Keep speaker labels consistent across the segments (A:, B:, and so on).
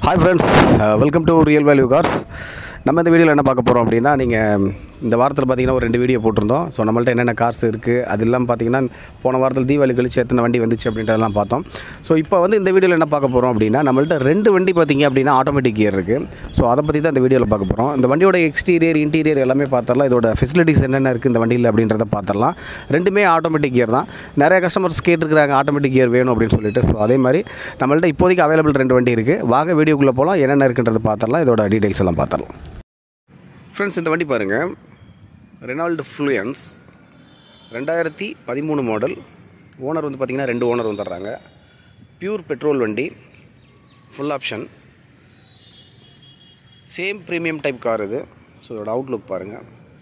A: hi friends welcome to real value cars நம்ம இந்த வீடியோவில் என்ன பார்க்க போகிறோம் அப்படின்னா நீங்கள் இந்த வாரத்தில் பார்த்தீங்கன்னா ஒரு ரெண்டு வீடியோ போட்டிருந்தோம் ஸோ நம்மள்ட்ட என்னென்ன கார்ஸ் இருக்குது அது இல்லாமல் பார்த்தீங்கன்னா போன வாரத்தில் தீபாவளி கழிச்சு எத்தனை வண்டி வந்துச்சு அப்படின்றதெல்லாம் பார்த்தோம் ஸோ இப்போ வந்து இந்த வீடியோவில் என்ன பார்க்க போகிறோம் அப்படின்னா நம்மள்ட்ட ரெண்டு வண்டி பார்த்தீங்க அப்படின்னா ஆட்டோமேட்டிக் கியர் இருக்குது ஸோ அதை பற்றி தான் இந்த வீடியோவில் பார்க்க போகிறோம் இந்த வண்டியோட எக்ஸ்டீரியர் இன்டீரியர் எல்லாமே பார்த்துடலாம் இதோட ஃபெசிலிட்டிஸ் என்னென்ன இருக்குது இந்த வண்டியில் அப்படின்றத பார்த்துடலாம் ரெண்டுமே ஆட்டோமேட்டிக் கியர் தான் நிறைய கஸ்டமர்ஸ் கேட்டிருக்கிறாங்க ஆட்டோமேட்டிக் கியர் வேணும் அப்படின்னு சொல்லிட்டு ஸோ அதே மாதிரி நம்மள்ட்ட இப்போதைக்கு அவைலபிள் ரெண்டு வண்டி இருக்குது வாங்க வீடியோக்குள்ளே போகலாம் என்னென்ன இருக்குன்றது பார்த்துடலாம் இதோட டீட்டெயில்ஸ் எல்லாம் பார்த்துடலாம் ஃப்ரெண்ட்ஸ் இந்த வண்டி பாருங்கள் ரெனால்டு ஃப்ளூயன்ஸ் ரெண்டாயிரத்தி பதிமூணு மாடல் ஓனர் வந்து பார்த்திங்கன்னா ரெண்டு ஓனர் வந்துடுறாங்க பியூர் பெட்ரோல் வண்டி full option same premium type car இது ஸோ இதோட அவுட்லுக் பாருங்கள்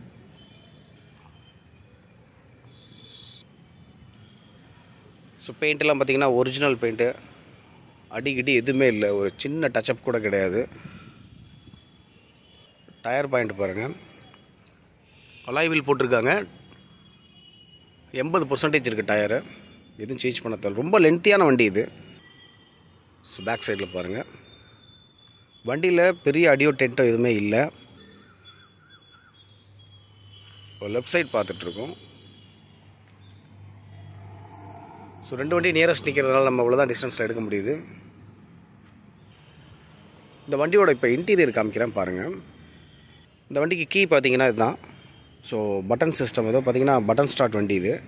A: ஸோ பெயிண்ட்லாம் பார்த்தீங்கன்னா ஒரிஜினல் பெயிண்ட்டு அடிக்கடி எதுவுமே இல்லை ஒரு சின்ன டச்சப் கூட கிடையாது டயர் பாயிண்ட் பாருங்கள் அலாய் வீல் போட்டிருக்காங்க எண்பது பர்சன்டேஜ் இருக்குது டயரு எதுவும் சேஞ்ச் பண்ண தேவை ரொம்ப லென்த்தியான வண்டி இது ஸோ பேக் சைடில் பாருங்கள் வண்டியில் பெரிய அடியோ டென்ட்டோ எதுவுமே இல்லை இப்போ லெஃப்ட் சைட் பார்த்துட்ருக்கோம் ஸோ ரெண்டு வண்டி நியரஸ்ட் நிற்கிறதுனால நம்ம அவ்வளோதான் டிஸ்டன்ஸில் எடுக்க முடியுது இந்த வண்டியோட இப்போ இன்டீரியர் காமிக்கிறேன் பாருங்கள் இந்த வண்டிக்கு கீ பார்த்தீங்கன்னா இதுதான் ஸோ பட்டன் சிஸ்டம் ஏதோ பார்த்தீங்கன்னா பட்டன் ஸ்டார்ட் வண்டி இது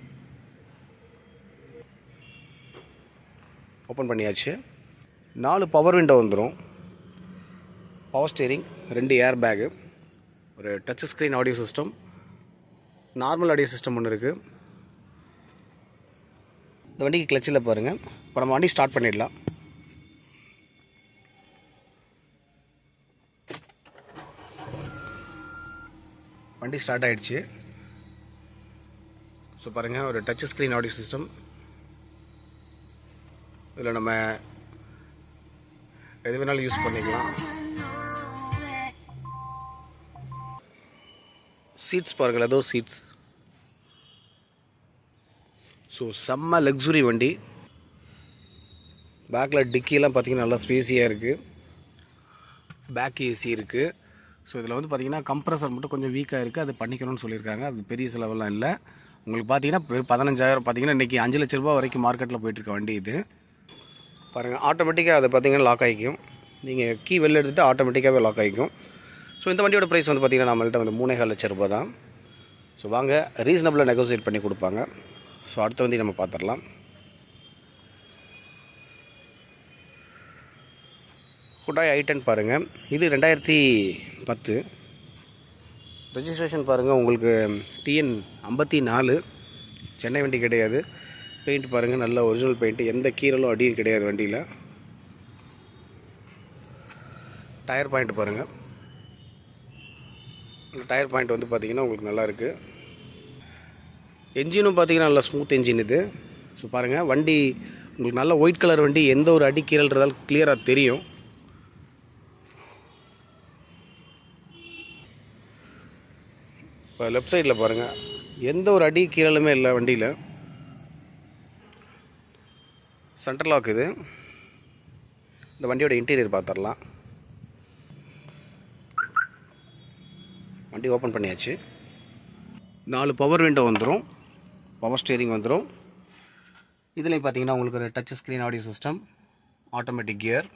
A: ஓப்பன் பண்ணியாச்சு நாலு பவர் விண்டோ வந்துடும் பவர் ஸ்டேரிங் ரெண்டு ஏர் பேகு ஒரு touch screen audio system normal audio system ஒன்று இருக்குது இந்த வண்டிக்கு கிளச்சில் பாருங்கள் இப்போ நம்ம வண்டி ஸ்டார்ட் பண்ணிடலாம் வண்டி ஸ்டார்ட் ஆகிடுச்சு ஸோ பாருங்கள் ஒரு டச் ஸ்க்ரீன் ஆடியோ சிஸ்டம் இதில் நம்ம எது வேணாலும் யூஸ் பண்ணிக்கலாம் சீட்ஸ் பாருங்கள் ஏதோ சீட்ஸ் ஸோ செம்ம லக்ஸுரி வண்டி பேக்கில் டிக்கிலாம் பார்த்தீங்கன்னா நல்லா ஸ்பேஸியாக இருக்குது பேக் ஏசி இருக்குது ஸோ இதில் வந்து பார்த்தீங்கன்னா கம்ப்ரஸர் மட்டும் கொஞ்சம் வீக்காக இருக்குது அது பண்ணிக்கணும்னு சொல்லியிருக்காங்க அது பெரிய செலவெல்லாம் இல்லை உங்களுக்கு பார்த்தீங்கன்னா வெறும் பதினஞ்சாயிரம் பார்த்தீங்கன்னா இன்றைக்கி அஞ்சு லட்ச ரூபா வரைக்கும் மார்க்கெட்டில் போயிட்டுருக்க வண்டி இது பாருங்கள் ஆட்டோமேட்டிக்காக அதை பார்த்தீங்கன்னா லாக் ஆகிக்கும் நீங்கள் கீ வெளில எடுத்துகிட்டு ஆட்டோமேட்டிக்காகவே லாக் ஆகிக்கும் ஸோ இந்த வண்டியோட ப்ரைஸ் வந்து பார்த்திங்கன்னா நம்மள்ட்ட வந்து மூணே லட்ச ரூபா தான் ஸோ வாங்க ரீசனபிளாக நெகோசியேட் பண்ணி கொடுப்பாங்க ஸோ அடுத்த வண்டி நம்ம பார்த்துடலாம் ஹுடாய் ஐ டென் பாருங்கள் இது ரெண்டாயிரத்தி பத்து ரெஜிஸ்ட்ரேஷன் பாருங்கள் உங்களுக்கு டிஎன் ஐம்பத்தி நாலு சென்னை வண்டி கிடையாது பெயிண்ட் பாருங்கள் நல்ல ஒரிஜினல் பெயிண்ட்டு எந்த கீரலும் அடியும் கிடையாது வண்டியில் டயர் பாயிண்ட் பாருங்கள் டயர் பாயிண்ட் வந்து பார்த்திங்கன்னா உங்களுக்கு நல்லா இருக்குது என்ஜினும் பார்த்தீங்கன்னா நல்லா ஸ்மூத் என்ஜின் இது ஸோ பாருங்கள் வண்டி உங்களுக்கு நல்ல ஒயிட் கலர் வண்டி எந்த ஒரு அடி கீரல்ன்றதால் கிளியராக தெரியும் இப்போ லெஃப்ட் சைடில் பாருங்கள் எந்த ஒரு அடி கீழலுமே இல்லை வண்டியில் சென்டர் லாக் இது இந்த வண்டியோட இன்டீரியர் பார்த்துடலாம் வண்டி ஓப்பன் பண்ணியாச்சு நாலு பவர் விண்டோ வந்துடும் பவர் ஸ்டேரிங் வந்துடும் இதுலேயும் பார்த்தீங்கன்னா உங்களுக்கு ஒரு touch screen audio system automatic gear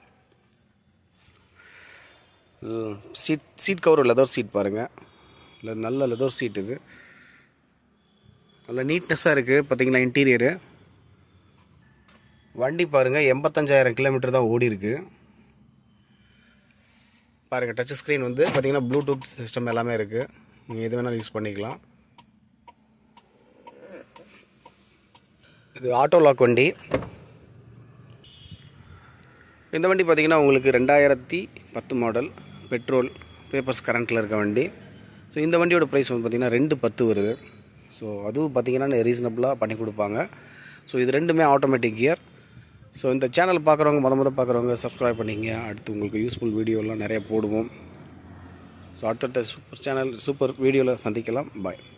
A: seat seat cover leather seat பாருங்கள் இல்லை நல்ல லெதர் சீட் இது நல்ல நீட்னஸாக இருக்குது பார்த்தீங்கன்னா இன்டீரியரு வண்டி பாருங்கள் எண்பத்தஞ்சாயிரம் கிலோமீட்டர் தான் ஓடி இருக்கு பாருங்கள் டச் ஸ்க்ரீன் வந்து பார்த்தீங்கன்னா ப்ளூடூத் சிஸ்டம் எல்லாமே இருக்குது நீங்கள் எது வேணாலும் யூஸ் பண்ணிக்கலாம் இது ஆட்டோ லாக் வண்டி இந்த வண்டி பார்த்திங்கன்னா உங்களுக்கு ரெண்டாயிரத்தி பத்து மாடல் பெட்ரோல் பேப்பர்ஸ் கரண்ட்டில் இருக்க வண்டி ஸோ இந்த வண்டியோட ப்ரைஸ் வந்து பார்த்திங்கன்னா ரெண்டு பத்து வருது ஸோ அதுவும் பார்த்திங்கன்னா ரீசனபிளாக பண்ணி கொடுப்பாங்க ஸோ இது ரெண்டுமே ஆட்டோமேட்டிக் கியர் ஸோ இந்த சேனல் பார்க்குறவங்க முத முத பார்க்குறவங்க சப்ஸ்கிரைப் பண்ணிங்க அடுத்து உங்களுக்கு யூஸ்ஃபுல் வீடியோலாம் நிறைய போடுவோம் ஸோ அடுத்தடுத்த சூப்பர் சேனல் சூப்பர் வீடியோவில் சந்திக்கலாம் பாய்